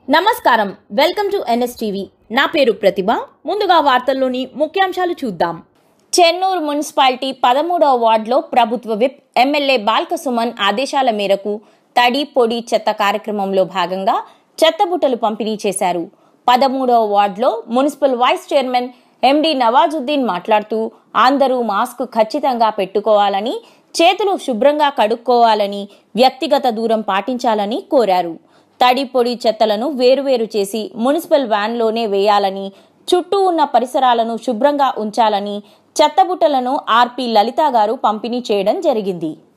నమస్కారం welcome to NSTV నా పేరు ప్రతిభ ముందుగా వార్తల్లోని ముఖ్యాంశాలు చూద్దాం చెన్నూరు మున్సిపాలిటీ పదమూడవ వార్డులో ప్రభుత్వ విప్ ఎమ్మెల్యే బాల్క సుమన్ ఆదేశాల మేరకు తడి పొడి చెత్త కార్యక్రమంలో భాగంగా చెత్తబుట్టలు పంపిణీ చేశారు పదమూడవ వార్డులో municipal vice chairman MD Nawazuddin మాట్లాడుతూ అందరూ మాస్క్ ఖచ్చితంగా పెట్టుకోవాలని చేతులు శుభ్రంగా కడుక్కోవాలని వ్యక్తిగత దూరం పాటించాలని కోరారు తడి పొడి చెత్తలను వేరువేరు చేసి మున్సిపల్ వ్యాన్లోనే వేయాలని చుట్టూ ఉన్న పరిసరాలను శుభ్రంగా ఉంచాలని చెత్తబుట్టలను ఆర్పి లలిత గారు పంపిణీ చేయడం జరిగింది